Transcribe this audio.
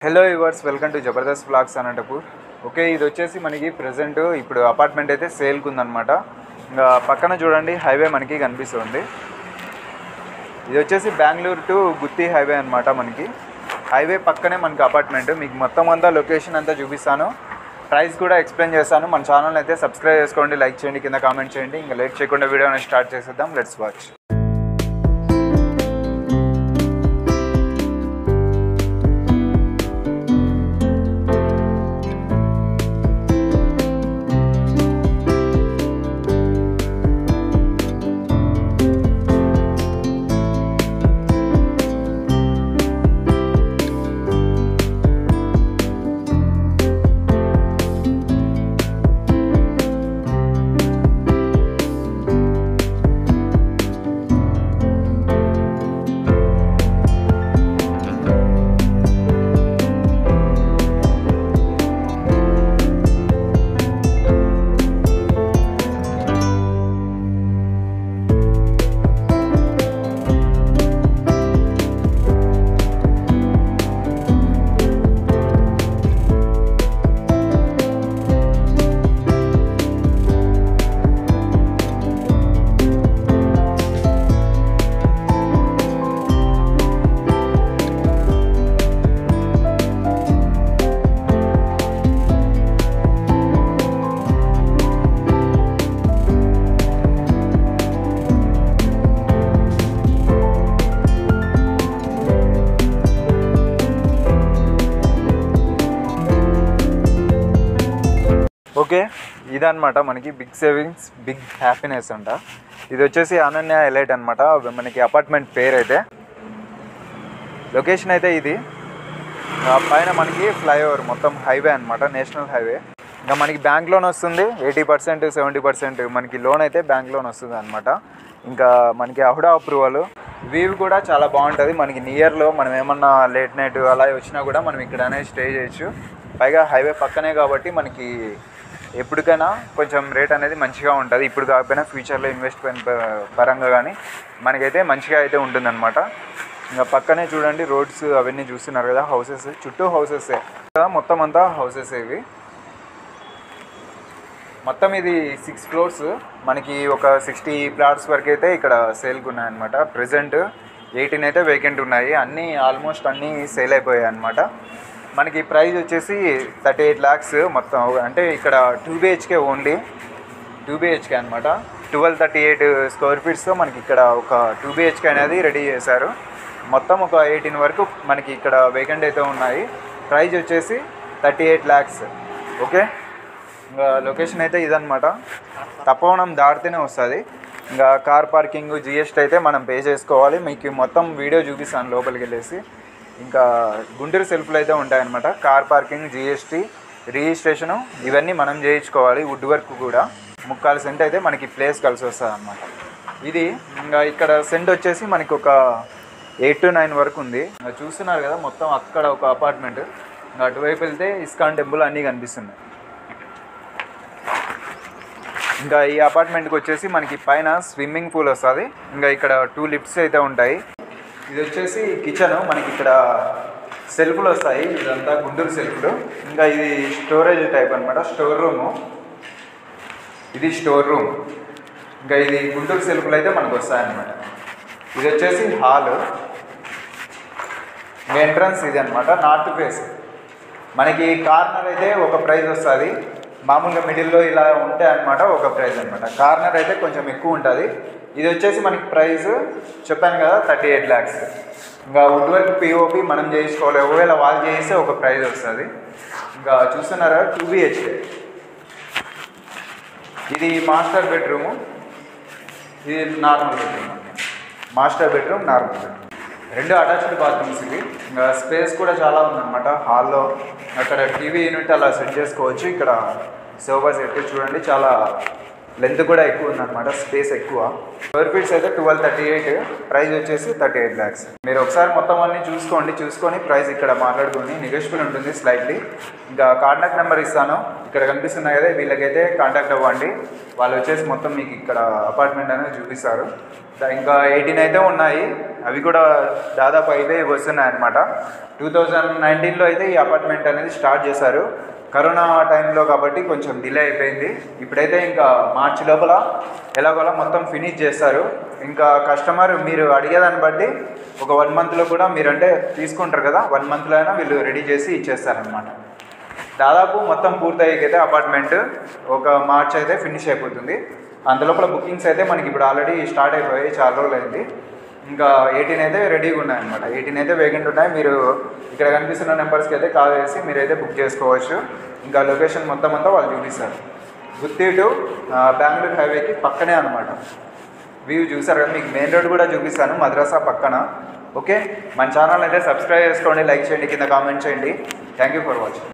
hello yours welcome to Jabardast flags Anantapur okay ఇది వచ్చేసి మనకి ప్రజెంట్ ఇప్పుడు అపార్ట్మెంట్ అయితే సేల్కి ఉందన్నమాట ఇంకా పక్కన చూడండి హైవే మనకి కనిపిస్తుంది ఇది వచ్చేసి బెంగళూరు టు గుత్తి హైవే అనమాట మనకి హైవే పక్కనే మనకి అపార్ట్మెంట్ మీకు మొత్తం అంతా లొకేషన్ అంతా చూపిస్తాను ప్రైస్ కూడా ఎక్స్ప్లెయిన్ చేస్తాను మన ఛానల్ అయితే సబ్స్క్రైబ్ చేసుకోండి లైక్ చేయండి కింద కామెంట్ చేయండి ఇంకా లేట్ చేయకుండా వీడియోని స్టార్ట్ చేసేద్దాం లెట్స్ వాచ్ ఓకే ఇదన్నమాట మనకి బిగ్ సేవింగ్స్ బిగ్ హ్యాపీనెస్ అంట ఇది వచ్చేసి అనన్య ఎలైట్ అనమాట మనకి అపార్ట్మెంట్ పేరు అయితే లొకేషన్ అయితే ఇది ఆ పైన మనకి ఫ్లైఓవర్ మొత్తం హైవే అనమాట నేషనల్ హైవే ఇంకా మనకి బ్యాంక్ లోన్ వస్తుంది ఎయిటీ పర్సెంట్ సెవెంటీ పర్సెంట్ మనకి లోన్ అయితే బ్యాంక్ లోన్ వస్తుంది అనమాట ఇంకా మనకి అహుడా అప్రూవల్ వ్యూ కూడా చాలా బాగుంటుంది మనకి నియర్లో మనం ఏమన్నా లేట్ నైట్ అలా వచ్చినా కూడా మనం ఇక్కడనే స్టే చేయొచ్చు పైగా హైవే పక్కనే కాబట్టి మనకి ఎప్పటికైనా కొంచెం రేట్ అనేది మంచిగా ఉంటుంది ఇప్పుడు కాకపోయినా ఫ్యూచర్లో ఇన్వెస్ట్మెంట్ ప- పరంగా కానీ మనకైతే మంచిగా అయితే ఉంటుందన్నమాట ఇంకా పక్కనే చూడండి రోడ్స్ అవన్నీ చూస్తున్నారు కదా హౌసెస్ చుట్టూ హౌసెస్ కదా మొత్తం అంతా హౌసెస్ ఇవి మొత్తం ఇది సిక్స్ ఫ్లోర్స్ మనకి ఒక సిక్స్టీ ప్లాట్స్ వరకు అయితే ఇక్కడ సేల్కి ఉన్నాయన్నమాట ప్రజెంట్ ఎయిటీన్ అయితే వేకెంట్ ఉన్నాయి అన్నీ ఆల్మోస్ట్ అన్నీ సేల్ అయిపోయాయి అనమాట మనకి ప్రైస్ వచ్చేసి థర్టీ ఎయిట్ ల్యాక్స్ మొత్తం అంటే ఇక్కడ two BHK only two BHK అనమాట ట్వెల్వ్ థర్టీ ఎయిట్ స్క్వేర్ ఫీట్స్తో మనకి ఇక్కడ ఒక టూ బిహెచ్కే అనేది రెడీ చేశారు మొత్తం ఒక ఎయిటీన్ వరకు మనకి ఇక్కడ వేకెంట్ అయితే ఉన్నాయి ప్రైస్ వచ్చేసి థర్టీ ఎయిట్ ల్యాక్స్ ఓకే ఇంకా లొకేషన్ అయితే ఇదనమాట తప్పవనం దాటితేనే వస్తుంది ఇంకా కార్ పార్కింగ్ జిఎస్టీ అయితే మనం పే చేసుకోవాలి మీకు మొత్తం వీడియో చూపిస్తాను లోపలికి వెళ్ళేసి ఇంకా గుంటూరు సెల్ఫ్లు అయితే ఉంటాయన్నమాట కార్ పార్కింగ్ జిఎస్టీ రిజిస్ట్రేషను ఇవన్నీ మనం చేయించుకోవాలి వుడ్ వర్క్ కూడా ముక్కాలు సెంట్ అయితే మనకి ప్లేస్ కలిసి వస్తుంది అనమాట ఇది ఇంకా ఇక్కడ సెంట్ వచ్చేసి మనకి ఒక ఎయిట్ టు నైన్ వరకు ఉంది ఇంకా చూస్తున్నారు కదా మొత్తం అక్కడ ఒక అపార్ట్మెంట్ ఇంకా అటువైపు వెళ్తే ఇస్కాన్ టెంపుల్ అన్నీ కనిపిస్తున్నాయి ఇంకా ఈ అపార్ట్మెంట్కి వచ్చేసి మనకి పైన స్విమ్మింగ్ పూల్ వస్తుంది ఇంకా ఇక్కడ టూ లిఫ్ట్స్ అయితే ఉంటాయి ఇది వచ్చేసి కిచెన్ మనకి ఇక్కడ సెల్ఫ్లు వస్తాయి ఇదంతా గుంటూరు సెల్ఫ్లు ఇంకా ఇది స్టోరేజ్ టైప్ అనమాట స్టోర్ రూము ఇది స్టోర్ రూమ్ ఇంకా ఇది గుంటూరు సెల్ఫ్లు అయితే మనకు వస్తాయన్నమాట ఇది వచ్చేసి హాల్ ఎంట్రన్స్ ఇది అనమాట నార్త్ ఫేస్ మనకి కార్నర్ అయితే ఒక ప్రైస్ వస్తుంది మామూలుగా మిడిల్లో ఇలా ఉంటాయి అనమాట ఒక ప్రైస్ అనమాట కార్నర్ అయితే కొంచెం ఎక్కువ ఉంటుంది ఇది వచ్చేసి మనకి ప్రైస్ చెప్పాను కదా థర్టీ ఎయిట్ ల్యాక్స్ ఇంకా వుడ్ వర్క్ పిఓపి మనం చేయించుకోవాలి ఒకవేళ వాళ్ళు చేయిస్తే ఒక ప్రైస్ వస్తుంది ఇంకా చూస్తున్నారా టూ బిహెచ్కే ఇది మాస్టర్ బెడ్రూము ఇది normal bedroom master bedroom normal bedroom రెండు అటాచ్డ్ బాత్రూమ్స్ ఇవి ఇంకా స్పేస్ కూడా చాలా ఉందన్నమాట హాల్లో అక్కడ టీవీ యూనిట్ అలా సెట్ చేసుకోవచ్చు ఇక్కడ సోఫా సెట్ చూడండి చాలా లెంత్ కూడా ఎక్కువ ఉందన్నమాట స్పేస్ ఎక్కువ స్క్వేర్ ఫీట్స్ అయితే ట్వెల్వ్ థర్టీ ఎయిట్ ప్రైస్ వచ్చేసి థర్టీ ఎయిట్ ల్యాక్స్ మీరు ఒకసారి మొత్తం అన్ని చూసుకోండి చూసుకొని ప్రైస్ ఇక్కడ మాట్లాడుకొని నెగోషియబుల్ ఉంటుంది స్లైట్లీ ఇంకా కాంటాక్ట్ నెంబర్ ఇస్తాను ఇక్కడ కనిపిస్తున్నాయి కదా వీళ్ళకైతే కాంటాక్ట్ అవ్వండి వాళ్ళు వచ్చేసి మొత్తం మీకు ఇక్కడ అపార్ట్మెంట్ అనేది చూపిస్తారు దా- ఇంకా ఎయిటీన్ అయితే ఉన్నాయి అవి కూడా దాదాపు అయిపోయి వస్తున్నాయి అనమాట టూ థౌజండ్ నైన్టీన్లో అయితే ఈ అపార్ట్మెంట్ అనేది స్టార్ట్ చేశారు కరోనా టైంలో కాబట్టి కొంచెం డిలే అయిపోయింది ఇప్పుడైతే ఇంకా మార్చి లోపల ఎలాగోలా మొత్తం ఫినిష్ చేస్తారు ఇంకా కస్టమర్ మీరు అడిగేదాన్ని బట్టి ఒక వన్ మంత్లో కూడా మీరంటే తీసుకుంటారు కదా వన్ మంత్లో అయినా వీళ్ళు రెడీ చేసి ఇచ్చేస్తారనమాట దాదాపు మొత్తం పూర్తయ్యేకైతే అపార్ట్మెంట్ ఒక మార్చ్ అయితే ఫినిష్ అయిపోతుంది అందులోపల బుకింగ్స్ అయితే మనకి ఇప్పుడు ఆల్రెడీ స్టార్ట్ అయిపోయాయి చాలా రోజులు అయింది ఇంకా ఎయిటీన్ అయితే రెడీగా ఉన్నాయన్నమాట ఎయిటీన్ అయితే వేకెంట్ ఉన్నాయి మీరు ఇక్కడ కనిపిస్తున్న నెంబర్స్కి అయితే కాల్ చేసి మీరైతే బుక్ చేసుకోవచ్చు ఇంకా లొకేషన్ మొత్తం అంతా వాళ్ళు చూపిస్తారు గుత్తి టు ఆ, బెంగళూరు హైవేకి పక్కనే అనమాట వ్యూ చూసారు కదా మీకు మెయిన్ రోడ్ కూడా చూపిస్తాను మద్రాసా పక్కన ఓకే మన ఛానల్ అయితే సబ్స్క్రైబ్ చేసుకోండి లైక్ చేయండి కింద కామెంట్ చేయండి థ్యాంక్ యూ ఫర్ వాచింగ్